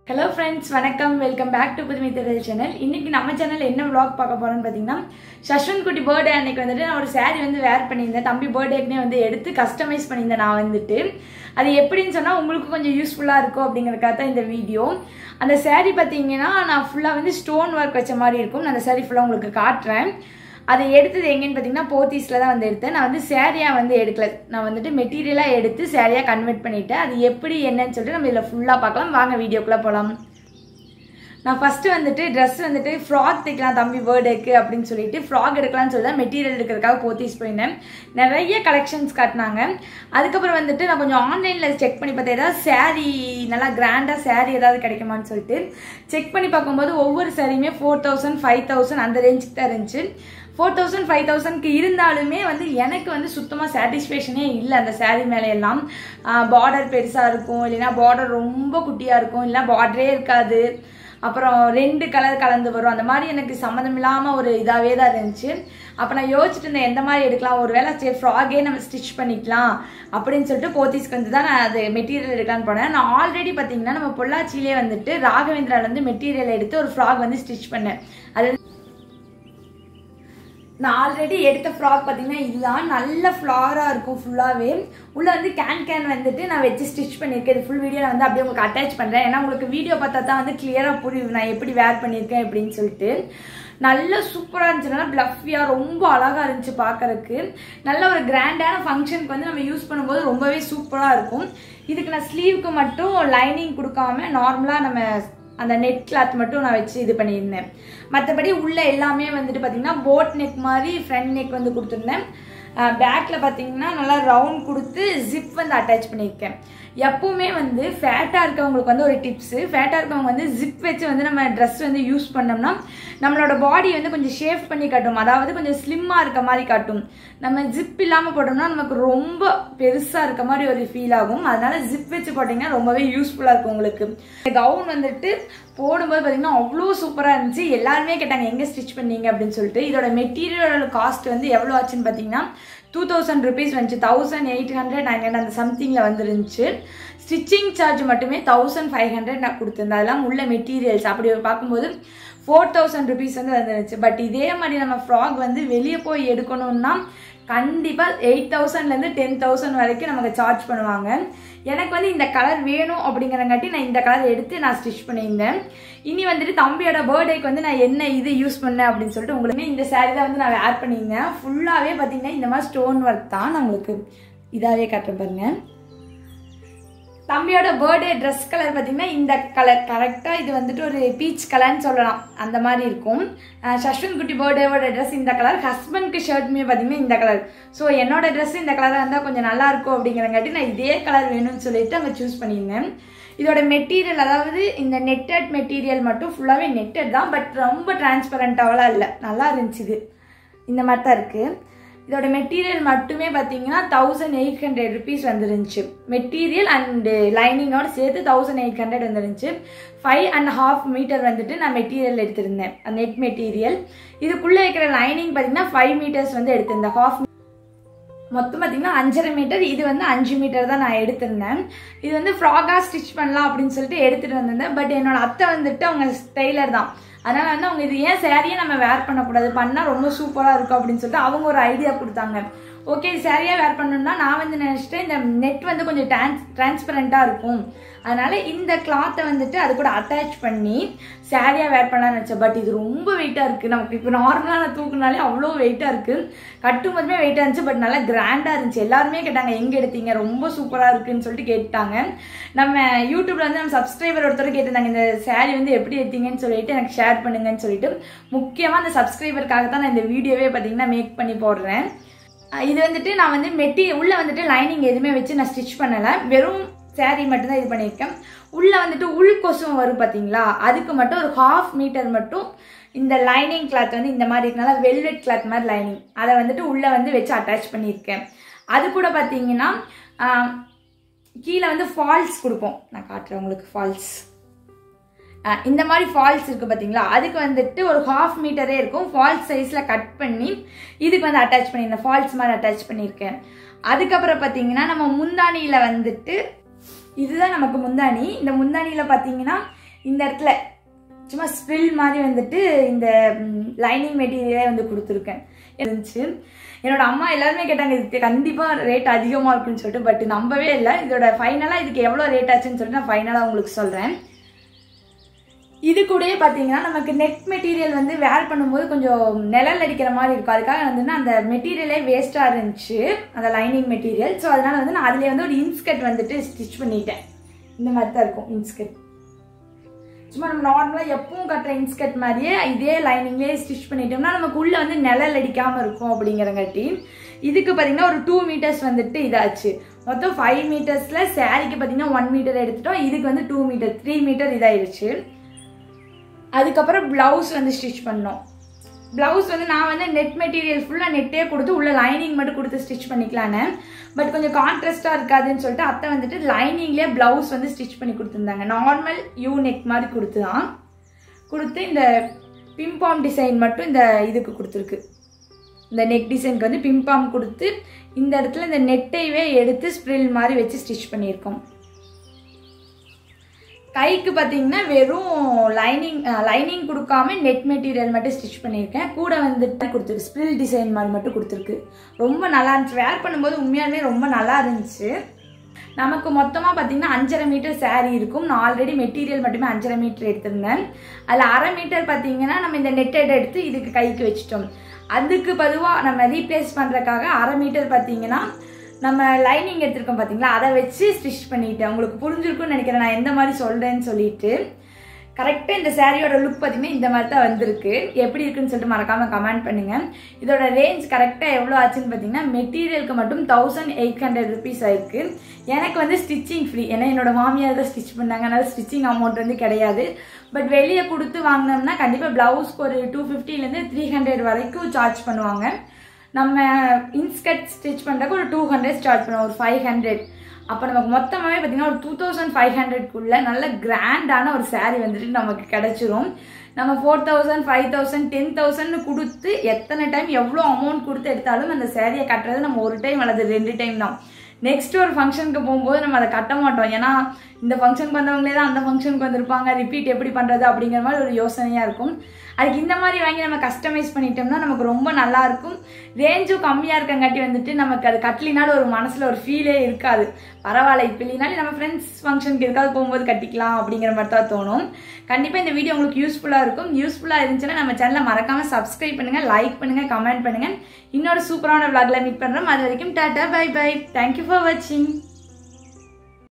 hello friends வணக்கம் welcome back to புதுமை திடல் சேனல் இன்னைக்கு நம்ம சேனல் என்ன vlog பார்க்க போறோம்னு பார்த்தீங்கன்னா சஷ்வந்த் குட்டி பர்த்டே அன்னைக்கு வந்துட்டு நான் ஒரு saree வந்து வேர் பண்ணியிருந்தேன் தம்பி பர்த்டேக்குனே வந்து எடுத்து கஸ்டமைஸ் பண்ணியிருந்தேன் நான் வந்துட்டு அது எப்படின்னு சொன்னால் உங்களுக்கு கொஞ்சம் யூஸ்ஃபுல்லாக இருக்கும் அப்படிங்கிறதுக்காக தான் இந்த வீடியோ அந்த saree பார்த்தீங்கன்னா நான் ஃபுல்லாக வந்து ஸ்டோன் ஒர்க் வச்ச மாதிரி இருக்கும் நான் அந்த saree ஃபுல்லாக உங்களுக்கு காட்டுறேன் அதை எடுத்தது எங்கேன்னு பார்த்தீங்கன்னா போத்தீஸில் தான் வந்து எடுத்தேன் நான் வந்து சேரீயாக வந்து எடுக்கல நான் வந்துட்டு மெட்டீரியலாக எடுத்து சேரீயாக கன்வெர்ட் பண்ணிட்டேன் அது எப்படி என்னன்னு சொல்லிட்டு நம்ம இதில் ஃபுல்லாக பார்க்கலாம் வாங்க வீடியோக்குள்ளே போகலாம் நான் ஃபஸ்ட்டு வந்துட்டு ட்ரெஸ் வந்துட்டு ஃப்ராக் தைக்கலாம் தம்பி பர்த்டேக்கு அப்படின்னு சொல்லிட்டு ஃப்ராக் எடுக்கலாம்னு சொல்லி தான் மெட்டீரியல் எடுக்கிறதுக்காக போத்தீஸ் போயிருந்தேன் நிறைய கலெக்ஷன்ஸ் காட்டினாங்க அதுக்கப்புறம் வந்துட்டு நான் கொஞ்சம் ஆன்லைனில் செக் பண்ணி பார்த்தேன் ஏதாவது saree நல்லா கிராண்டாக saree ஏதாவது கிடைக்குமான்னு சொல்லிட்டு செக் பண்ணி பார்க்கும்போது ஒவ்வொரு சாரியுமே ஃபோர் தௌசண்ட் ஃபைவ் தௌசண்ட் அந்த ரேஞ்சுக்கு தான் இருந்துச்சு ஃபோர் தௌசண்ட் ஃபைவ் தௌசண்ட்க்கு இருந்தாலுமே வந்து எனக்கு வந்து சுத்தமாக சாட்டிஸ்ஃபேக்ஷனே இல்லை அந்த saree மேலே எல்லாம் பார்டர் பெருசாக இருக்கும் இல்லைன்னா பார்டர் ரொம்ப குட்டியாக இருக்கும் இல்லைன்னா பார்டரே இருக்காது அப்புறம் ரெண்டு கலர் கலந்து வரும் அந்த மாதிரி எனக்கு சம்மந்தம் இல்லாமல் ஒரு இதாகவே தான் இருந்துச்சு அப்போ நான் யோசிச்சுட்டு இருந்தேன் எந்த மாதிரி எடுக்கலாம் ஒரு வேளை சரி ஃப்ராகே நம்ம ஸ்டிச் பண்ணிக்கலாம் அப்படின்னு சொல்லிட்டு போத்தீஸ்க்கு வந்து தான் நான் அது மெட்டீரியல் எடுக்கலான்னு போனேன் நான் ஆல்ரெடி பார்த்தீங்கன்னா நம்ம பொள்ளாச்சியிலே வந்துட்டு ராகவேந்திராலேருந்து மெட்டீரியல் எடுத்து ஒரு ஃப்ராக் வந்து ஸ்டிச் பண்ணேன் அது நான் ஆல்ரெடி எடுத்த ஃப்ராக் பார்த்தீங்கன்னா இதுதான் நல்ல ஃப்ளாராக இருக்கும் ஃபுல்லாகவே உள்ளே வந்து கேன் கேன் வந்துட்டு நான் வச்சு ஸ்டிச் பண்ணியிருக்கேன் இது ஃபுல் வீடியோ நான் வந்து அப்படியே உங்களுக்கு அட்டாச் பண்ணுறேன் ஏன்னா உங்களுக்கு வீடியோ பார்த்தா தான் வந்து கிளியராக புரியுது நான் எப்படி வேர் பண்ணியிருக்கேன் அப்படின்னு சொல்லிட்டு நல்ல சூப்பராக இருந்துச்சு நல்லா ப்ளஃபியாக ரொம்ப அழகாக இருந்துச்சு பார்க்கறதுக்கு நல்ல ஒரு கிராண்டான ஃபங்க்ஷனுக்கு வந்து நம்ம யூஸ் பண்ணும்போது ரொம்பவே சூப்பராக இருக்கும் இதுக்கு நான் ஸ்லீவுக்கு மட்டும் லைனிங் கொடுக்காம நார்மலாக நம்ம அந்த நெட் கிளாத் மட்டும் நான் வச்சு இது பண்ணியிருந்தேன் மற்றபடி உள்ள எல்லாமே வந்துட்டு பார்த்தீங்கன்னா போட் நெக் மாதிரி ஃப்ரண்ட் நெக் வந்து கொடுத்துருந்தேன் பேக்கில் பார்த்தீங்கன்னா நல்லா ரவுண்ட் கொடுத்து ஜிப் வந்து அட்டாச் பண்ணியிருக்கேன் எப்பவுமே வந்து ஃபேட்டாக இருக்கவங்களுக்கு வந்து ஒரு டிப்ஸு ஃபேட்டாக இருக்கவங்க வந்து ஜிப் வச்சு வந்து நம்ம ட்ரெஸ் வந்து யூஸ் பண்ணோம்னா நம்மளோட பாடி வந்து கொஞ்சம் ஷேப் பண்ணி காட்டும் அதாவது கொஞ்சம் ஸ்லிம்மாக இருக்க மாதிரி காட்டும் நம்ம ஜிப் இல்லாமல் போட்டோம்னா நமக்கு ரொம்ப பெருசாக இருக்க மாதிரி ஒரு ஃபீல் ஆகும் அதனால ஜிப் வச்சு போட்டிங்கன்னா ரொம்பவே யூஸ்ஃபுல்லாக இருக்கும் உங்களுக்கு கவுன் வந்துட்டு போடும்போது பார்த்தீங்கன்னா அவ்வளோ சூப்பராக இருந்துச்சு எல்லாருமே கேட்டாங்க எங்கே ஸ்டிச் பண்ணீங்க அப்படின்னு சொல்லிட்டு இதோட மெட்டீரியலோட காஸ்ட் வந்து எவ்வளோ ஆச்சுன்னு பார்த்தீங்கன்னா டூ தௌசண்ட் ருபீஸ் வந்துச்சு thousand eight hundred nine hundred அந்த சம்திங்கில் வந்துருந்துச்சு ஸ்டிச்சிங் சார்ஜ் மட்டுமே தௌசண்ட் ஃபைவ் ஹண்ட்ரட் நான் கொடுத்துருந்தேன் அதெல்லாம் உள்ள மெட்டீரியல்ஸ் அப்படி பார்க்கும்போது ஃபோர் தௌசண்ட் ருபீஸ் வந்து வந்துருந்துச்சு பட் இதே மாதிரி நம்ம ஃப்ராக் வந்து வெளியே போய் எடுக்கணும்னா கண்டிப்பாக எயிட் தௌசண்ட்லேருந்து டென் தௌசண்ட் வரைக்கும் நமக்கு சார்ஜ் பண்ணுவாங்க எனக்கு வந்து இந்த கலர் வேணும் அப்படிங்கிறங்காட்டி நான் இந்த கலர் எடுத்து நான் ஸ்டிச் பண்ணியிருந்தேன் இனி வந்துட்டு தம்பியோட பர்த்டேக்கு வந்து நான் என்ன இது யூஸ் பண்ணேன் அப்படின்னு சொல்லிட்டு உங்களுக்கு இந்த saree தான் வந்து நான் வேர் பண்ணியிருந்தேன் ஃபுல்லாகவே பார்த்தீங்கன்னா இந்த மாதிரி ஸ்டோன் ஒர்க் தான் நான் உங்களுக்கு இதாகவே காட்டுறேன் பாருங்க தம்பியோட பர்த்டே ட்ரெஸ் கலர் பார்த்தீங்கன்னா இந்த கலர் கரெக்டாக இது வந்துட்டு ஒரு பீச் கலர்னு சொல்லலாம் அந்த மாதிரி இருக்கும் அஹ் சஷ்வந்த் குட்டி பர்த்டேவோட ட்ரெஸ் இந்த கலர் ஹஸ்பண்ட்க்கு ஷர்ட்டுமே பார்த்தீங்கன்னா இந்த கலர் ஸோ என்னோட ட்ரெஸ் இந்த கலராக இருந்தால் கொஞ்சம் நல்லா இருக்கும் அப்படிங்கிறங்காட்டி நான் இதே கலர் வேணும்னு சொல்லிட்டு அங்கே சூஸ் பண்ணியிருந்தேன் இதோட மெட்டீரியல் அதாவது இந்த நெட்டட் மெட்டீரியல் மட்டும் ஃபுல்லாகவே நெட்டட் தான் பட் ரொம்ப டிரான்ஸ்பரண்ட்டாவெல்லாம் இல்லை நல்லா இருந்துச்சு இது இந்த மாதிரி தான் இருக்குது இதோட மெட்டீரியல் மட்டுமே பார்த்தீங்கன்னா தௌசண்ட் எயிட் ஹண்ட்ரட் ருபீஸ் வந்துருந்துச்சு மெட்டீரியல் அண்டு லைனிங்கோட சேர்த்து தௌசண்ட் எயிட் ஹண்ட்ரட் வந்துருந்துச்சு ஃபைவ் அண்ட் ஹாஃப் மீட்டர் வந்துட்டு நான் மெட்டீரியல் எடுத்திருந்தேன் நெட் மெட்டீரியல் இதுக்குள்ளே இருக்கிற லைனிங் பார்த்தீங்கன்னா ஃபைவ் மீட்டர்ஸ் வந்து எடுத்திருந்தேன் ஹாஃப் மொத்தம் பார்த்தீங்கன்னா அஞ்சரை மீட்டர் இது வந்து அஞ்சு மீட்டர் தான் நான் எடுத்திருந்தேன் இது வந்து ஃப்ராகாக ஸ்டிச் பண்ணலாம் அப்படின்னு சொல்லிட்டு எடுத்துகிட்டு வந்திருந்தேன் பட் என்னோட அத்தை வந்துட்டு அவங்க டெய்லர் தான் அதனால வந்து அவங்க இது ஏன் சேரீயை நம்ம வேர் பண்ணக்கூடாது பண்ணால் ரொம்ப சூப்பராக இருக்கும் அப்படின்னு சொல்லிட்டு அவங்க ஒரு ஐடியா கொடுத்தாங்க ஓகே சேரீயாக வேர் பண்ணணும்னா நான் வந்து நினச்சிட்டேன் இந்த நெட் வந்து கொஞ்சம் டிரான்ஸ் டிரான்ஸ்பரண்ட்டாக இருக்கும் அதனால இந்த கிளாத்தை வந்துட்டு அது கூட அட்டாச் பண்ணி சேரீயாக வேர் பண்ணலாம்னு நினச்சேன் பட் இது ரொம்ப வெயிட்டாக இருக்குது நமக்கு இப்போ நார்மலாக நான் தூக்குனாலே அவ்வளோ வெயிட்டாக இருக்குது கட்டும் போதுமே வெயிட்டாக இருந்துச்சு பட் நல்லா கிராண்டாக இருந்துச்சு எல்லாருமே கேட்டாங்க எங்கே எடுத்தீங்க ரொம்ப சூப்பராக இருக்குன்னு சொல்லிட்டு கேட்டாங்க நம்ம யூடியூப்ல வந்து நம்ம சப்ஸ்கிரைபர் ஒருத்தர் கேட்டிருந்தாங்க இந்த saree வந்து எப்படி எடுத்தீங்கன்னு சொல்லிட்டு எனக்கு ஷேர் பண்ணுங்கன்னு சொல்லிட்டு முக்கியமாக அந்த சப்ஸ்கிரைபருக்காக தான் நான் இந்த வீடியோவே பார்த்தீங்கன்னா மேக் பண்ணி போடுறேன் அஹ் இது வந்துட்டு நான் வந்து மெட்டி உள்ள வந்துட்டு லைனிங் எதுவுமே வச்சு நான் ஸ்டிச் பண்ணலை வெறும் saree மட்டும்தான் இது பண்ணியிருக்கேன் உள்ள வந்துட்டு உள் கொசும் வரும் பார்த்தீங்களா அதுக்கு மட்டும் ஒரு ஹாஃப் மீட்டர் மட்டும் இந்த லைனிங் கிளாத் வந்து இந்த மாதிரி இருக்கனால வெல்வெட் கிளாத் மாதிரி லைனிங் அதை வந்துட்டு உள்ளே வந்து வச்சு அட்டாச் பண்ணியிருக்கேன் அது கூட பார்த்தீங்கன்னா ஆஹ், கீழே வந்து ஃபால்ஸ் கொடுப்போம் நான் காட்டுறேன் உங்களுக்கு ஃபால்ஸ் அஹ் இந்த மாதிரி ஃபால்ஸ் இருக்கு பார்த்தீங்களா அதுக்கு வந்துட்டு ஒரு ஹாஃப் மீட்டரே இருக்கும் ஃபால்ஸ் சைஸில் கட் பண்ணி இதுக்கு வந்து அட்டாச் பண்ணியிருந்தேன் ஃபால்ஸ் மாதிரி அட்டாச் பண்ணியிருக்கேன் அதுக்கப்புறம் பார்த்தீங்கன்னா நம்ம முந்தானியில் வந்துட்டு இதுதான் நமக்கு முந்தானி இந்த முந்தானியில் பார்த்தீங்கன்னா இந்த இடத்துல சும்மா ஸ்ப்ரில் மாதிரி வந்துட்டு இந்த லைனிங் மெட்டீரியலே வந்து கொடுத்துருக்கேன் இருந்துச்சு என்னோட அம்மா எல்லாருமே கேட்டாங்க இதுக்கு கண்டிப்பாக ரேட் அதிகமாக இருக்குன்னு சொல்லிட்டு பட் நம்பவே இல்லை இதோட ஃபைனலாக இதுக்கு எவ்வளோ ரேட் ஆச்சுன்னு சொல்லிட்டு நான் ஃபைனலாக உங்களுக்கு சொல்கிறேன் இது கூடயே பார்த்தீங்கன்னா நமக்கு நெட் மெட்டீரியல் வந்து வேர் பண்ணும்போது கொஞ்சம் நிழல் அடிக்கிற மாதிரி இருக்கும் அதுக்காக வந்து அந்த மெட்டீரியலே வேஸ்ட்டாக இருந்துச்சு அந்த லைனிங் மெட்டீரியல் ஸோ அதனால வந்து நான் அதுலேயே வந்து ஒரு இன்ஸ்கர்ட் வந்துட்டு ஸ்டிச் பண்ணிட்டேன் இந்த மாதிரி தான் இருக்கும் இன்ஸ்கர்ட் சும்மா நம்ம நார்மலாக எப்பவும் கட்டுற இன்ஸ்கர்ட் மாதிரியே இதே லைனிங்லேயே ஸ்டிச் பண்ணிட்டோம்னா நமக்கு உள்ளே வந்து நிழல் அடிக்காமல் இருக்கும் அப்படிங்கிறங்காட்டி இதுக்கு பார்த்தீங்கன்னா ஒரு டூ மீட்டர்ஸ் வந்துட்டு இதாச்சு மொத்தம் ஃபைவ் மீட்டர்ஸில் சாரிக்கு பார்த்தீங்கன்னா ஒன் மீட்டர் எடுத்துட்டோம் இதுக்கு வந்து டூ மீட்டர் த்ரீ மீட்டர் இதாயிருச்சு அதுக்கப்புறம் ப்ளவுஸ் வந்து ஸ்டிச் பண்ணோம் ப்ளவுஸ் வந்து நான் வந்து நெட் மெட்டீரியல் ஃபுல்லாக நெட்டே கொடுத்து உள்ள லைனிங் மட்டும் கொடுத்து ஸ்டிச் பண்ணிக்கலான்னு பட் கொஞ்சம் கான்ட்ராஸ்டாக இருக்காதுன்னு சொல்லிட்டு அத்தை வந்துட்டு லைனிங்லேயே ப்ளவுஸ் வந்து ஸ்டிச் பண்ணி கொடுத்துருந்தாங்க நார்மல் யூ நெக் மாதிரி கொடுத்து தான் கொடுத்து இந்த பிம்பாம் டிசைன் மட்டும் இந்த இதுக்கு கொடுத்துருக்கு இந்த நெக் டிசைனுக்கு வந்து பிம்பாம் கொடுத்து இந்த இடத்துல இந்த நெட்டையவே எடுத்து ஸ்ப்ரில் மாதிரி வச்சு ஸ்டிச் பண்ணியிருக்கோம் கைக்கு பார்த்தீங்கன்னா வெறும் லைனிங் லைனிங் கொடுக்காம நெட் மெட்டீரியல் மட்டும் ஸ்டிச் பண்ணியிருக்கேன் கூட வந்துட்டு கொடுத்துருக்கு ஸ்ப்ரில் டிசைன் மாதிரி மட்டும் கொடுத்துருக்கு ரொம்ப நல்லா இருந்துச்சு வேர் பண்ணும்போது உண்மையாலுமே ரொம்ப நல்லா இருந்துச்சு நமக்கு மொத்தமாக பார்த்தீங்கன்னா அஞ்சரை மீட்டர் saree இருக்கும் நான் ஆல்ரெடி மெட்டீரியல் மட்டுமே அஞ்சரை மீட்டர் எடுத்திருந்தேன் அதில் அரை மீட்டர் பார்த்தீங்கன்னா நம்ம இந்த நெட்டட் எடுத்து இதுக்கு கைக்கு வச்சிட்டோம் அதுக்கு பொதுவாக நம்ம ரீப்ளேஸ் பண்ணுறதுக்காக அரை மீட்டர் பார்த்தீங்கன்னா நம்ம லைனிங் எடுத்திருக்கோம் பார்த்தீங்களா அதை வச்சு ஸ்டிச் பண்ணிட்டேன் உங்களுக்கு புரிஞ்சிருக்கும்னு நினைக்கிறேன் நான் எந்த மாதிரி சொல்கிறேன்னு சொல்லிட்டு கரெக்டாக இந்த சாரியோட லுக் பார்த்தீங்கன்னா இந்த மாதிரி தான் வந்திருக்கு எப்படி இருக்குன்னு சொல்லிட்டு மறக்காமல் கமெண்ட் பண்ணுங்கள் இதோட ரேஞ்ச் கரெக்டாக எவ்வளோ ஆச்சுன்னு பார்த்தீங்கன்னா மெட்டீரியலுக்கு மட்டும் தௌசண்ட் எயிட் ஹண்ட்ரட் ருபீஸ் ஆயிருக்கு எனக்கு வந்து ஸ்டிச்சிங் ஃப்ரீ ஏன்னா என்னோட மாமியார் தான் ஸ்டிச் பண்ணாங்க அதனால ஸ்டிச்சிங் அமௌண்ட் வந்து கிடையாது பட் வெளியே கொடுத்து வாங்கினோம்னா கண்டிப்பாக ப்ளவுஸ்க்கு ஒரு டூ ஃபிஃப்டிலேருந்து த்ரீ ஹண்ட்ரட் வரைக்கும் சார்ஜ் பண்ணுவாங்க நம்ம இன்ஸ்கர்ட் ஸ்டிச் பண்ணுறதுக்கு ஒரு டூ ஹண்ட்ரட் சார்ஜ் பண்ணுவோம் ஒரு ஃபைவ் ஹண்ட்ரட் அப்போ நமக்கு மொத்தமாகவே பார்த்தீங்கன்னா ஒரு டூ தௌசண்ட் ஃபைவ் ஹண்ட்ரட்குள்ள நல்ல கிராண்டான ஒரு saree வந்துட்டு நமக்கு கிடைச்சிரும் நம்ம four thousand five thousand ten thousand கொடுத்து எத்தனை டைம் எவ்வளோ அமௌண்ட் கொடுத்து எடுத்தாலும் அந்த சேரீயை கட்டுறது நம்ம ஒரு டைம் அல்லது ரெண்டு டைம் தான் நெக்ஸ்ட் ஒரு ஃபங்க்ஷனுக்கு போகும்போது நம்ம அதை கட்ட மாட்டோம் ஏன்னா இந்த ஃபங்க்ஷனுக்கு வந்தவங்களே தான் அந்த ஃபங்க்ஷனுக்கு வந்திருப்பாங்க ரிப்பீட் எப்படி பண்ணுறது அப்படிங்கிற மாதிரி ஒரு யோசனையாக இருக்கும் அதுக்கு இந்த மாதிரி வாங்கி நம்ம கஸ்டமைஸ் பண்ணிட்டோம்னா நமக்கு ரொம்ப நல்லா இருக்கும் ரேஞ்சும் கம்மியாக இருக்கங்காட்டி வந்துட்டு நமக்கு அது கட்டலினாலும் ஒரு மனசில் ஒரு ஃபீலே இருக்காது பரவாயில்ல இப்போ இல்லைனாலும் நம்ம ஃப்ரெண்ட்ஸ் ஃபங்க்ஷனுக்கு எதுக்காவது போகும்போது கட்டிக்கலாம் அப்படிங்கிற மாதிரி தான் தோணும் கண்டிப்பாக இந்த வீடியோ உங்களுக்கு யூஸ்ஃபுல்லாக இருக்கும் யூஸ்ஃபுல்லாக இருந்துச்சுன்னா நம்ம சேனலை மறக்காமல் சப்ஸ்கிரைப் பண்ணுங்கள் லைக் பண்ணுங்கள் கமெண்ட் பண்ணுங்கள் இன்னொரு சூப்பரான vlogல மீட் பண்ணுறோம் அது வரைக்கும் tata bye bye thank you for வாட்சிங்